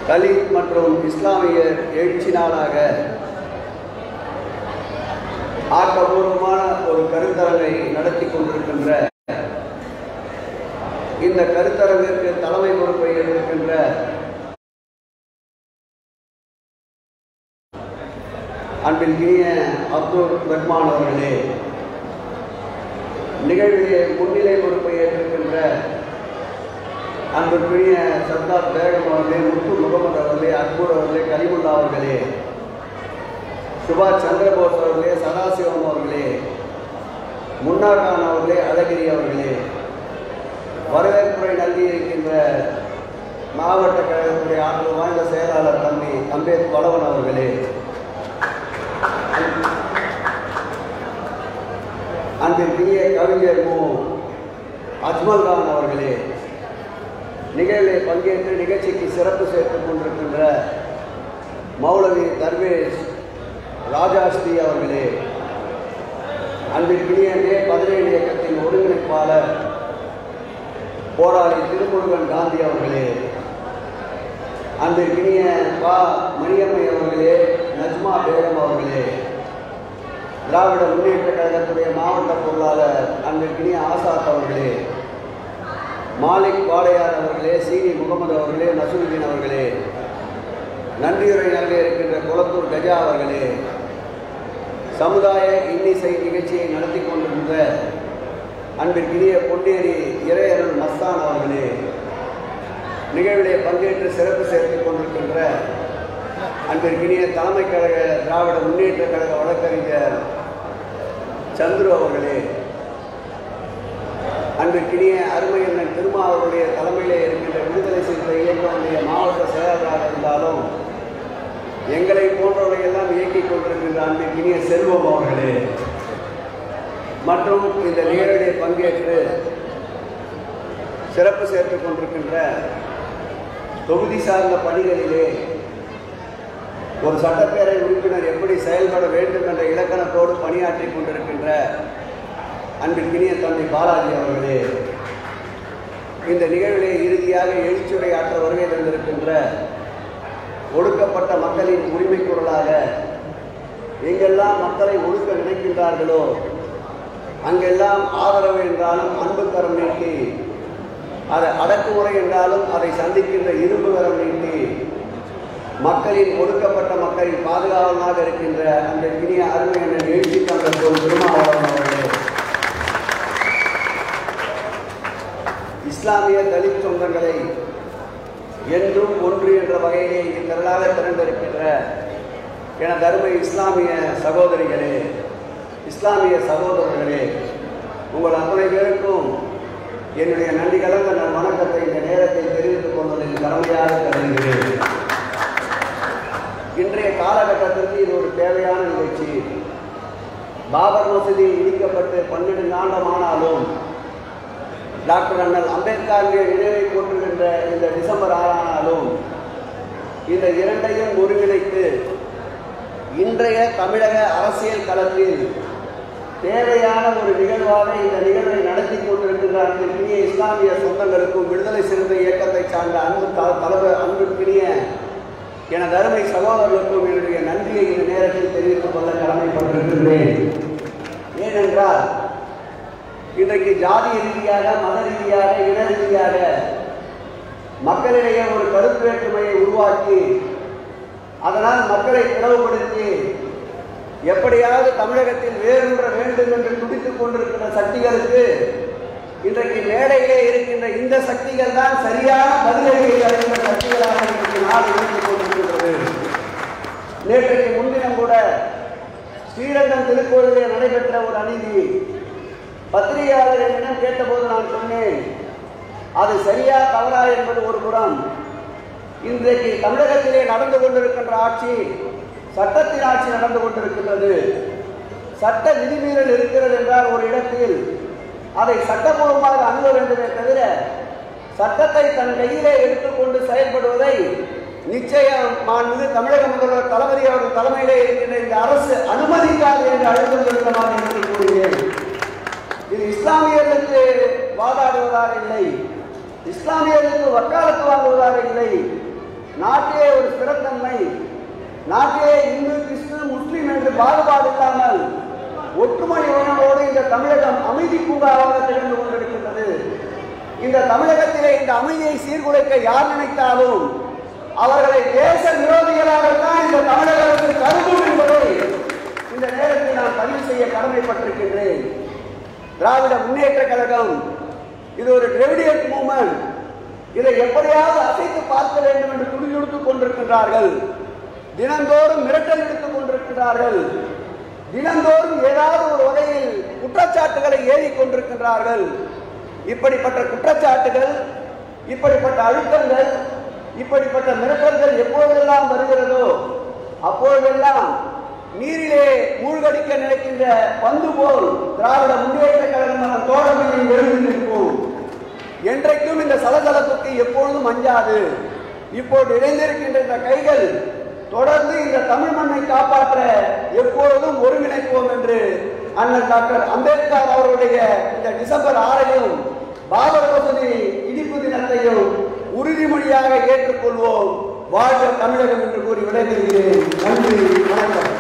தலித் மற்றும் இஸ்லாமிய எழுச்சி நாளாக ஆக்கப்பூர்வமான ஒரு கருத்தரங்கை நடத்தி கொண்டிருக்கின்ற இந்த கருத்தரங்கிற்கு தலைமை பொறுப்பை ஏற்றிருக்கின்ற அன்பிற்கினிய அப்துல் ரஹ்மான் அவர்களே நிகழ்விலே முன்னிலை பொறுப்பை ஏற்றிருக்கின்ற அன்பிற்குரிய சர்தார் பேகம் அவர்களே முத்து முகமது அவர்களே அக்பூர் அவர்களே கலிமுல்லா அவர்களே சுபாஷ் சந்திரபோஸ் அவர்களே சதாசிவம் அவர்களே முன்னாகான் அவர்களே அழகிரி அவர்களே வரவேற்புரை நல்கியிருக்கின்ற மாவட்ட கழகத்துடைய ஆற்றல் வாய்ந்த செயலாளர் தம்பி அம்பேத் பலவன் அவர்களே அன்பிற்குரிய கவிஞர் மு அஜ்மல் கான் அவர்களே நிகழ்வில் பங்கேற்று நிகழ்ச்சிக்கு சிறப்பு சேர்த்துக் கொண்டிருக்கின்ற மௌலவி தர்வேஷ் ராஜாஸ்ரீ அவர்களே அன்பிற்கினிய மே பதினேழு இயக்கத்தின் ஒருங்கிணைப்பாளர் போராளி திருமுருகன் காந்தி அவர்களே அன்பிற்கினிய பா மணியம்மை அவர்களே நஜ்மா பேகம் அவர்களே திராவிட முன்னேற்ற கழகத்துடைய மாவட்ட பொருளாளர் அன்பிற்கினிய ஆசாத் அவர்களே மாலிக் வாடையார் அவர்களே சீனி முகமது அவர்களே நசுருதீன் அவர்களே நன்றியுரை நல்க இருக்கின்ற குளத்தூர் கஜா அவர்களே சமுதாய இன்னிசை நிகழ்ச்சியை நடத்தி கொண்டிருந்த அன்பிற்கினிய பொன்னேரி இறையரன் மஸ்தான் அவர்களே நிகழ்விலே பங்கேற்று சிறப்பு சேர்த்துக் கொண்டிருக்கின்ற அன்பிற்கினிய தலைமை கழக திராவிட முன்னேற்ற கழக வழக்கறிஞர் சந்துரு அவர்களே அன்பிற்கினிய அருமையண்ணன் திருமா அவருடைய தலைமையிலே இருக்கின்ற விடுதலை சிறுத்தை இயக்கமுடைய மாவட்ட செயலாளராக இருந்தாலும் எங்களை போன்றவர்களை எல்லாம் இயக்கிக் கொண்டிருக்கின்ற அன்பிற்கினிய செல்வம் அவர்களே மற்றும் இந்த நிகழ்விலே பங்கேற்று சிறப்பு சேர்த்துக் கொண்டிருக்கின்ற தொகுதி சார்ந்த பணிகளிலே ஒரு சட்டப்பேரவை உறுப்பினர் எப்படி செயல்பட வேண்டும் என்ற இலக்கணத்தோடு பணியாற்றி கொண்டிருக்கின்ற அன்பிற்கினிய தம்பி பாலாஜி அவர்களே இந்த நிகழ்விலே இறுதியாக எழுச்சுரையாற்ற வருகை தந்திருக்கின்ற ஒடுக்கப்பட்ட மக்களின் உரிமை குரலாக எங்கெல்லாம் மக்களை ஒடுக்க நினைக்கின்றார்களோ அங்கெல்லாம் ஆதரவு என்றாலும் அன்பு கரம் நீட்டி அதை அடக்குமுறை என்றாலும் அதை சந்திக்கின்ற இரும்பு கரம் நீட்டி மக்களின் ஒடுக்கப்பட்ட மக்களின் பாதுகாவலனாக இருக்கின்ற அந்த இனிய அருமை என்ற எழுச்சி தந்த திருமாவளவன் அவர்களே இஸ்லாமிய தலித் சொந்தங்களை என்றும் ஒன்று என்ற வகையிலே திரளாக திரண்டிருக்கின்ற எனது அருமை இஸ்லாமிய சகோதரிகளே இஸ்லாமிய சகோதரர்களே உங்கள் அத்தனை பேருக்கும் என்னுடைய நன்றி கலந்த நம் வணக்கத்தை இந்த நேரத்தில் தெரிவித்துக் கொள்வதில் கடமையாக கருதுகிறேன் இன்றைய காலகட்டத்திற்கு இது ஒரு தேவையான நிகழ்ச்சி பாபர் மசூதி இடிக்கப்பட்டு பன்னெண்டு ஆண்டமானாலும் டாக்டர் அண்ணல் அம்பேத்கருடைய நினைவை போற்றுகின்ற இந்த டிசம்பர் ஆறானாலும் இந்த இரண்டையும் ஒருங்கிணைத்து இன்றைய தமிழக அரசியல் களத்தில் தேவையான ஒரு நிகழ்வாக இந்த நிகழ்வை நடத்தி கொண்டிருக்கின்ற அன்பிற்கினிய இஸ்லாமிய சொந்தங்களுக்கும் விடுதலை சிறுத்தை இயக்கத்தை சார்ந்த அன்பு த- தலைவர் அன்பிற்கினிய எனது அருமை சகோதரர்களுக்கும் என்னுடைய நன்றியை இந்த நேரத்தில் தெரிவித்துக் கொள்ள கடமைப்பட்டிருக்கின்றேன் ஏனென்றால் இன்றைக்கு ஜாதி ரீதியாக மத ரீதியாக இன ரீதியாக மக்களிடையே ஒரு கருத்து வேற்றுமையை உருவாக்கி அதனால் மக்களை பிளவுபடுத்தி எப்படியாவது தமிழகத்தில் வேரூன்ற வேண்டும் என்று துடித்துக் கொண்டிருக்கிற சக்திகளுக்கு இன்றைக்கு மேடையிலே இருக்கின்ற இந்த சக்திகள் தான் சரியான பதிலடியை அளிக்கின்ற சக்திகளாக இன்றைக்கு நாடு இருந்து கொண்டிருக்கின்றது நேற்றைக்கு முன்தினம் கூட ஸ்ரீரங்கம் திருக்கோயிலே நடைபெற்ற ஒரு அநீதி பத்திரிகையாளர் என்னிடம் கேட்டபோது நான் சொன்னேன் அது சரியா தவறா என்பது ஒரு புறம் இன்றைக்கு தமிழகத்திலே நடந்து கொண்டிருக்கின்ற ஆட்சி சட்டத்தின் ஆட்சி நடந்து கொண்டிருக்கின்றது சட்ட விதிமீறல் இருக்கிறது என்றால் ஒரு இடத்தில் அதை சட்டப்பூர்வமாக அணுக வேண்டுமே தவிர சட்டத்தை தன் கையிலே எடுத்துக்கொண்டு செயல்படுவதை நிச்சயம் மாண்புமிகு தமிழக முதல்வர் தளபதி அவர்கள் தலைமையிலே இருக்கின்ற இந்த அரசு அனுமதிக்காது என்று அழுத்தம் திருத்தமாக என்று கூறுகிறேன் இது இஸ்லாமியர்களுக்கு வாதாடுவதாக இல்லை இஸ்லாமியர்களுக்கு வக்காலத்து வாங்குவதாக இல்லை நாட்டிலே ஒரு ஸ்திரத்தன்மை நாட்டிலே இந்து கிறிஸ்து முஸ்லிம் என்று பாகுபாடு இல்லாமல் ஒற்றுமை உணர்வோடு இந்த தமிழகம் அமைதி பூங்காவாக திகழ்ந்து கொண்டிருக்கின்றது இந்த தமிழகத்திலே இந்த அமைதியை சீர்குலைக்க யார் நினைத்தாலும் அவர்களை தேச விரோதிகளாகத்தான் இந்த தமிழக அரசு கருதும் என்பதை இந்த நேரத்தில் நான் பதிவு செய்ய கடமைப்பட்டிருக்கின்றேன் திராவிட முன்னேற்ற கழகம் இது ஒரு டிரெவிடியட் மூமெண்ட் இதை எப்படியாவது அசைத்து பார்க்க வேண்டும் என்று துடிதுடித்துக் கொண்டிருக்கின்றார்கள் தினந்தோறும் மிரட்டல் விடுத்துக் கொண்டிருக்கிறார்கள் தினந்தோறும் ஏதாவது ஒரு வகையில் குற்றச்சாட்டுகளை ஏறிக் கொண்டிருக்கின்றார்கள் இப்படிப்பட்ட குற்றச்சாட்டுகள் இப்படிப்பட்ட அழுத்தங்கள் இப்படிப்பட்ட மிரட்டல்கள் எப்பொழுதெல்லாம் வருகிறதோ அப்பொழுதெல்லாம் நீரிலே மூழ்கடிக்க நினைக்கின்ற பந்து போல் திராவிட முன்னேற்ற கழகம் அதன் தோழமையை எழுதி நிற்போம் என்றைக்கும் இந்த சலசலப்புக்கு எப்பொழுதும் அஞ்சாது இப்போது இணைந்திருக்கின்ற இந்த கைகள் தொடர்ந்து இந்த தமிழ் மண்ணை காப்பாற்ற எப்பொழுதும் ஒருங்கிணைப்போம் என்று அண்ணன் டாக்டர் அம்பேத்கர் அவருடைய இந்த டிசம்பர் ஆறையும் பாபர் மசூதி இடிப்பு தினத்தையும் உறுதிமொழியாக ஏற்றுக்கொள்வோம் வாழ்க தமிழகம் என்று கூறி விடைபெறுகிறேன் நன்றி வணக்கம்